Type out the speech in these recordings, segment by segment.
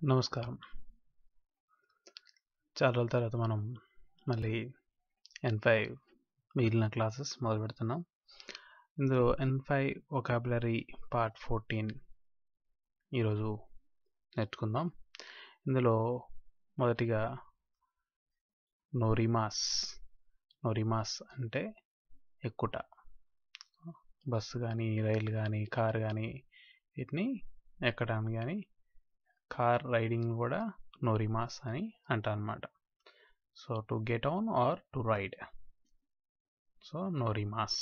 నమస్కారం చాలా రోజుల తర్వాత మనం మళ్ళీ ఎన్ ఫైవ్ మిగిలిన క్లాసెస్ మొదలు పెడుతున్నాం ఇందులో N five vocabulary part fourteen ఈరోజు నేర్చుకుందాం ఇందులో మొదటిగా నోరిమాస్ నోరిమాస్ అంటే ఎక్కుట బస్సు కానీ రైలు కానీ కార్ కానీ వీటిని ఎక్కడానికి కానీ కార్ రైడింగ్ కూడా నోరిమాస్ అని అంటారు అనమాట so to get on or to ride so నోరిమాస్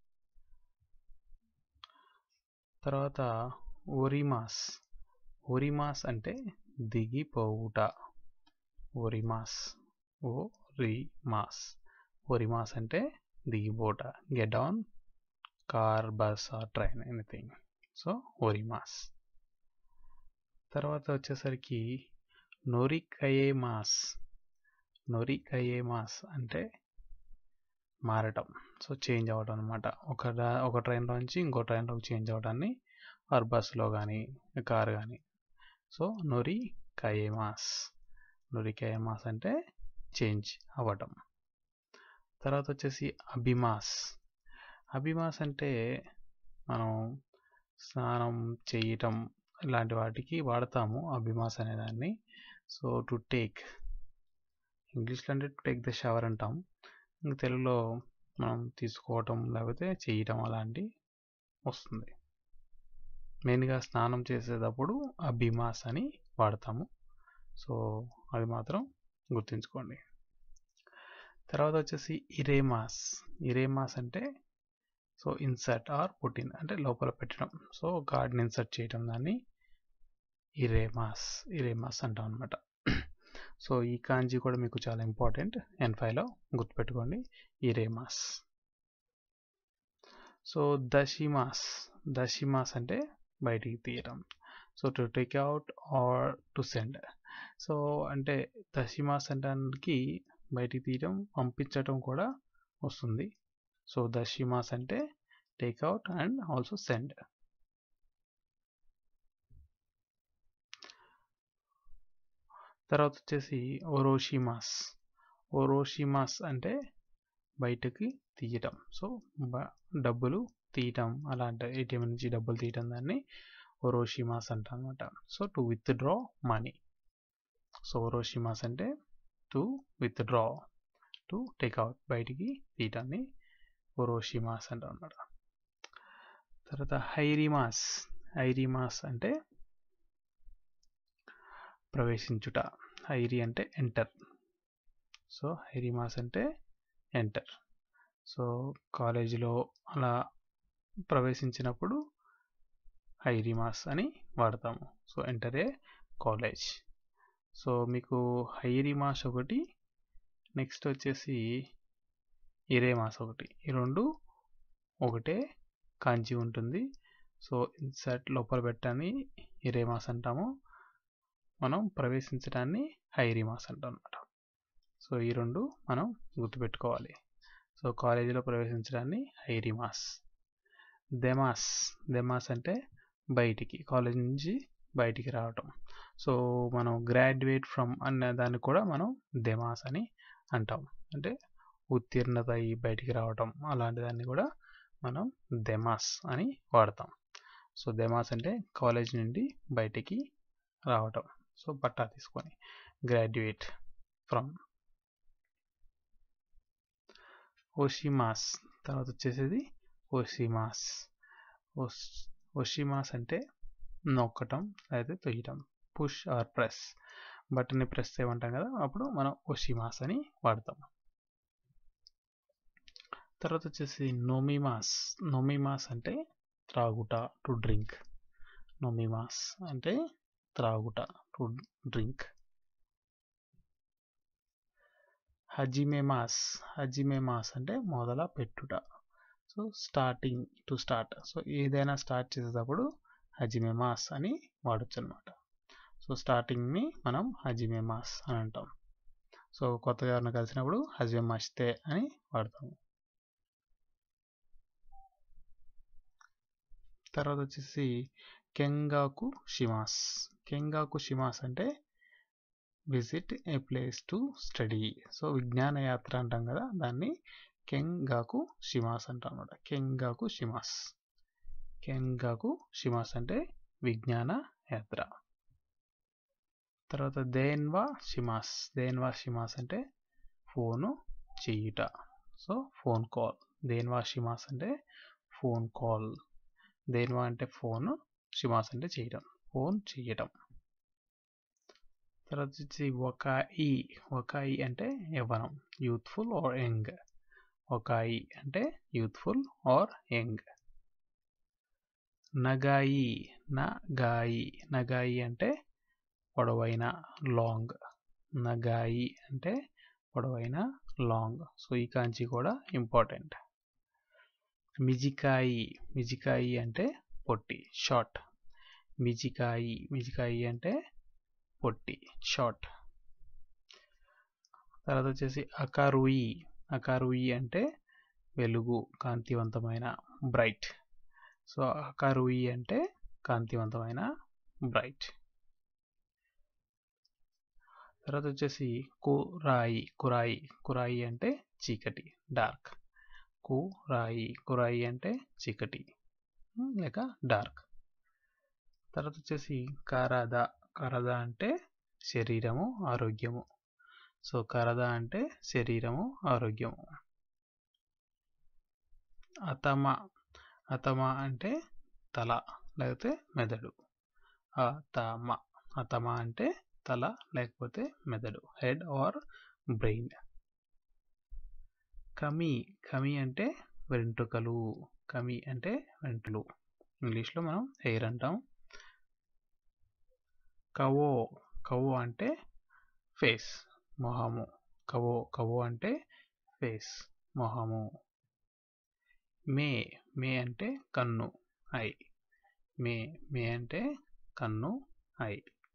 తర్వాత ఓరిమాస్ ఓరిమాస్ అంటే దిగిపోవుట ఓరిమాస్ ఓ రిమాస్ ఓరిమాస్ అంటే దిగిపోవుట get on car bus or train anything so ఓరిమాస్ తర్వాత వచ్చేసరికి నోరికయేమాస్ నోరికయేమాస్ అంటే మారటం సో చేంజ్ అవ్వడం అనమాట ఒక ఒక ట్రైన్లోంచి ఇంకో ట్రైన్లోకి చేంజ్ అవ్వడాన్ని ఆర్ బస్సులో కానీ కార్ కానీ సో నొరి కయేమాస్ నొరి కయేమాస్ అంటే చేంజ్ అవ్వటం తర్వాత వచ్చేసి అభిమాస్ అభిమాస్ అంటే మనం స్నానం చేయటం ఇలాంటి వాటికి వాడతాము అభిమాస్ అనే దాన్ని సో టు టేక్ ఇంగ్లీష్లో అంటే టు టేక్ ద షవర్ అంటాం ఇంక తెలుగులో మనం తీసుకోవటం లేకపోతే చేయటం అలాంటి వస్తుంది మెయిన్గా స్నానం చేసేటప్పుడు అభిమాస్ అని వాడతాము సో అది మాత్రం గుర్తుంచుకోండి తర్వాత వచ్చేసి ఇరేమాస్ ఇరేమాస్ అంటే సో ఇన్సర్ట్ ఆర్ పుట్టిన్ అంటే లోపల పెట్టడం సో గార్డ్ని ఇన్సర్ట్ చేయడం దాన్ని ఇరేమాస్ ఇరేమాస్ అంటాం అనమాట సో ఈ కాంజీ కూడా మీకు చాలా ఇంపార్టెంట్ ఎన్ ఫైవ్లో గుర్తుపెట్టుకోండి ఇరేమాస్ సో దశిమాస్ దశిమాస్ అంటే బయటికి తీయడం so to take out or to send so అంటే దశిమాస్ అంటానికి బయటికి తీయడం పంపించడం కూడా వస్తుంది సో దశిమాస్ అంటే take out and also send తర్వాత వచ్చేసి ఓరోషిమాస్ ఓరోషిమాస్ అంటే బయటకి తీయటం సో డబ్బులు తీయటం అలాంటి ఏటీఎం నుంచి డబ్బులు తీయటం దాన్ని ఓరోషిమాస్ అంట అనమాట so to withdraw money so ఓరోషిమాస్ అంటే to withdraw to take out బయటికి తీయటాన్ని ఓరోషిమాస్ అంటాం అనమాట తర్వాత హైరిమాస్ హైరిమాస్ అంటే ప్రవేశించుట హైరి అంటే ఎంటర్ సో హైరిమాస్ అంటే ఎంటర్ సో కాలేజీలో అలా ప్రవేశించినప్పుడు హైరిమాస్ అని వాడతాము so enter a college so మీకు హైరిమాస్ ఒకటి నెక్స్ట్ వచ్చేసి ఇరేమాస్ ఒకటి ఈ రెండు ఒకటే కాంచి ఉంటుంది సో ఇన్సర్ట్ లోపల పెట్టాన్ని ఇరేమాస్ అంటాము మనం ప్రవేశించడాన్ని హైరిమాస్ అంటాం అనమాట సో ఈ రెండు మనం గుర్తుపెట్టుకోవాలి సో కాలేజీలో ప్రవేశించడాన్ని హైరిమాస్ దెమాస్ దెమాస్ అంటే బయటికి కాలేజ్ నుంచి బయటికి రావటం సో మనం గ్రాడ్యుయేట్ ఫ్రమ్ అనే దాన్ని కూడా మనం దెమాస్ అని అంటాం అంటే ఉత్తీర్ణత అయ్యి బయటికి రావటం అలాంటి దాన్ని కూడా మనం దెమాస్ అని వాడతాం సో దెమాస్ అంటే కాలేజ్ నుండి బయటికి రావటం సో పట్టా తీసుకొని గ్రాడ్యుయేట్ ఫ్రమ్ ఓషిమాస్ తర్వాత వచ్చేసేది ఓషిమాస్ ఓషిమాస్ అంటే నొక్కటం అయితే తొయ్యటం పుష్ ఆర్ ప్రెస్ బటన్ని ప్రెస్ చేయమంటాం కదా అప్పుడు మనం ఓషిమాస్ అని వాడతాం తర్వాత వచ్చేసి నోమిమాస్ నోమిమాస్ అంటే త్రాగుట టు డ్రింక్ నోమిమాస్ అంటే త్రాగుట టు డ్రింక్ హజిమేమాస్ హజిమేమాస్ అంటే మొదల పెట్టుట so starting to start so ఏదైనా స్టార్ట్ చేసేటప్పుడు హజిమేమాస్ అని వాడచ్చు అనమాట సో స్టార్టింగ్ని మనం హజిమేమాస్ అని అంటాం సో కొత్తగా ఎవరిని కలిసినప్పుడు హజిమేమాస్తే అని వాడతాము తర్వాత వచ్చేసి కెంగాకు షిమాస్ కెంగాకు షిమాస్ అంటే visit a place to study so విజ్ఞాన యాత్ర అంటాం కదా దాన్ని కెంగాకు షిమాస్ అంటాం అనమాట కెంగాకు షిమాస్ కెంగాకు షిమాస్ అంటే విజ్ఞాన యాత్ర తర్వాత దేన్వా షిమాస్ దేన్వా షిమాస్ అంటే ఫోను చెయ్యుట సో ఫోన్ కాల్ దేన్వా షిమాస్ అంటే ఫోన్ కాల్ దేన్వా అంటే ఫోన్ షిమాస్ అంటే చేయడం ఫోన్ చేయటం తర్వాత వచ్చి ఒకాయి ఒకాయి అంటే యవ్వనం యూత్ఫుల్ ఆర్ యంగ్ ఒకాయి అంటే యూత్ఫుల్ ఆర్ యంగ్ నగాయి నగాయి నగాయి అంటే పొడవైన లాంగ్ నగాయి అంటే పొడవైన లాంగ్ సో ఈ కాంచి కూడా ఇంపార్టెంట్ మిజికాయి మిజికాయి అంటే పొట్టి షార్ట్ మిజికాయి మిజికాయి అంటే పొట్టి షార్ట్ తర్వాత వచ్చేసి అకారుయి అకారుయి అంటే వెలుగు కాంతివంతమైన బ్రైట్ సో అకారుయి అంటే కాంతివంతమైన బ్రైట్ తర్వాత వచ్చేసి కురాయి కురాయి కురాయి అంటే చీకటి డార్క్ కురాయి కురాయి అంటే చీకటి లేక డార్క్ తర్వాత వచ్చేసి కారాద కరద అంటే శరీరము ఆరోగ్యము సో కరద అంటే శరీరము ఆరోగ్యము అతమ అతమ అంటే తల లేకపోతే మెదడు అతమ అతమ అంటే తల లేకపోతే మెదడు హెడ్ ఆర్ బ్రెయిన్ కమి కమి అంటే వెంట్రుకలు కమి అంటే వెంట్రులు ఇంగ్లీష్లో మనం హెయిర్ అంటాం కవో కవో అంటే ఫేస్ మొహము కవో కవో అంటే ఫేస్ మొహము మే మే అంటే కన్ను ఐ మే మే అంటే కన్ను ఐ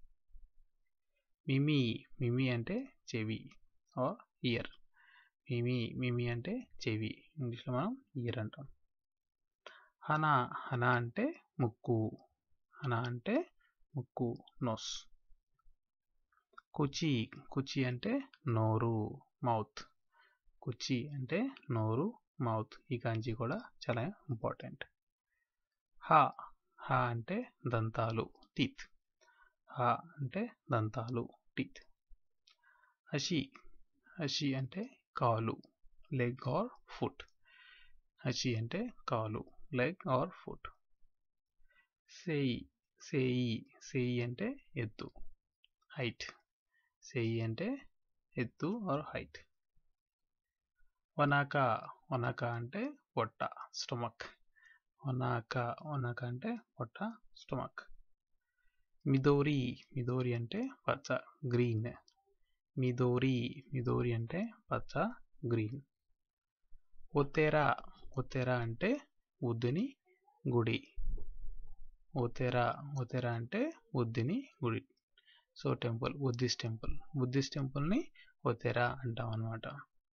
మిమి మిమి అంటే చెవి ఆర్ ఇయర్ మిమి మిమి అంటే చెవి ఇంగ్లీష్లో మనం ఇయర్ అంటాం హనా హనా అంటే ముక్కు హనా అంటే ముక్కు నోస్ కుచి కుచి అంటే నోరు మౌత్ కుచి అంటే నోరు మౌత్ ఈ కాంచి కూడా చాలా ఇంపార్టెంట్ హా హా అంటే దంతాలు టీత్ హా అంటే దంతాలు టీత్ హషి హషి అంటే కాలు లెగ్ ఆర్ ఫుట్ హషి అంటే కాలు లెగ్ ఆర్ ఫుట్ సేయి సేయి సేయి అంటే ఎత్తు హైట్ సేయి అంటే ఎత్తు ఆర్ హైట్ వనాక వనాక అంటే పొట్ట స్టమక్ వనాక వనాక అంటే పొట్ట స్టమక్ మిదోరి మిదోరి అంటే పచ్చ గ్రీన్ మిదోరి మిదోరి అంటే పచ్చ గ్రీన్ ఒతేరా ఒతేరా అంటే బుద్ధుని గుడి ఒతేరా ఒతేరా అంటే బుద్ధుని గుడి so temple Buddhist temple Buddhist టెంపుల్ని ఒతేరా అంటాం అనమాట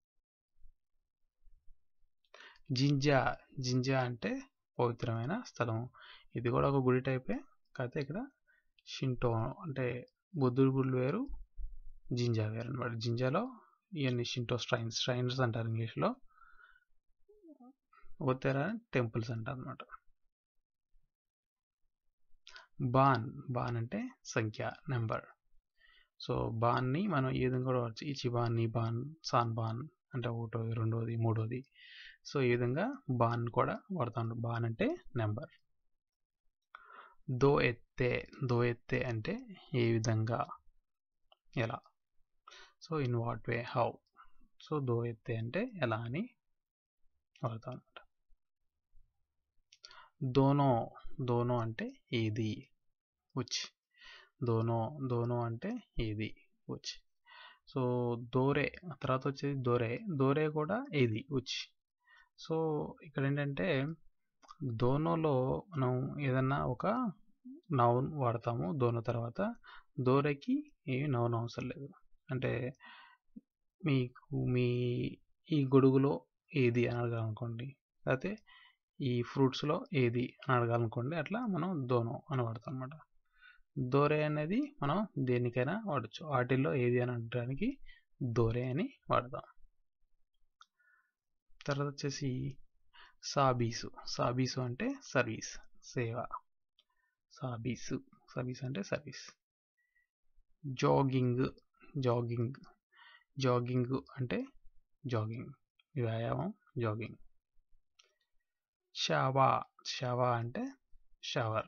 జింజా జింజా అంటే పవిత్రమైన స్థలం ఇది కూడా ఒక గుడి టైపే కాకపోతే ఇక్కడ షింటో అంటే బుద్ధుడి గుళ్ళు వేరు జింజా వేరు అనమాట జింజాలో ఇవన్నీ షింటో స్ట్రైన్స్ స్ట్రైన్స్ అంటారు ఇంగ్లీష్లో ఒతేరా టెంపుల్స్ అంటారు అనమాట బాన్ బాన్ అంటే సంఖ్య నెంబర్ సో బాన్ని మనం ఈ విధంగా కూడా వాడచ్చు ఇచిబాన్ నిబాన్ సాన్ బాన్ అంటే ఒకటోది రెండోది మూడోది సో ఈ విధంగా బాన్ కూడా వాడతాం బాన్ అంటే నెంబర్ దో ఎత్తే దో ఎత్తే అంటే ఏ విధంగా ఎలా so in what way how so దో ఎత్తే అంటే ఎలా అని వాడతాం అనమాట దోనో దోనో అంటే ఏది ఉచ్ దోనో దోనో అంటే ఏది ఉచ్ సో దోరే తర్వాత వచ్చేది దోరే దోరే కూడా ఏది ఉచ్ సో ఇక్కడ ఏంటంటే దోనోలో మనం ఏదన్నా ఒక నౌన్ వాడతాము దోనో తర్వాత దోరేకి ఏమి నౌన్ అవసరం లేదు అంటే మీకు మీ ఈ గొడుగులో ఏది అని అడగాలనుకోండి లేకపోతే ఈ ఫ్రూట్స్లో ఏది అని అడగాలనుకోండి అట్లా మనం దోనో అని వాడతాం అనమాట దోరే అనేది మనం దేనికైనా వాడచ్చు వాటిల్లో ఏది అని అనడానికి దోరే అని వాడతాం తర్వాత వచ్చేసి సాబీసు సాబీసు అంటే సర్వీస్ సేవ సాబీసు సర్వీస్ అంటే సర్వీస్ జాగింగ్ జాగింగ్ జాగింగ్ అంటే జాగింగ్ వ్యాయామం జాగింగ్ షావా షావా అంటే షవర్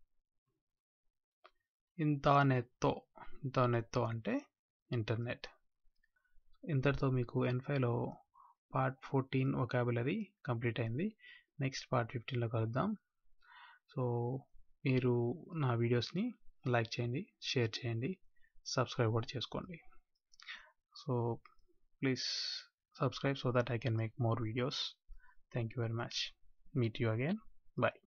ఇంటర్నెట్తో ఇంటర్నెట్తో అంటే ఇంటర్నెట్ ఇంతటితో మీకు ఎన్ ఫైవ్లో పార్ట్ ఫోర్టీన్ ఒకాబులరీ కంప్లీట్ అయింది నెక్స్ట్ పార్ట్ ఫిఫ్టీన్లో కలుద్దాం సో మీరు నా వీడియోస్ని లైక్ చేయండి షేర్ చేయండి సబ్స్క్రైబ్ కూడా చేసుకోండి so please subscribe so that I can make more videos. Thank you very much. Meet you again. Bye.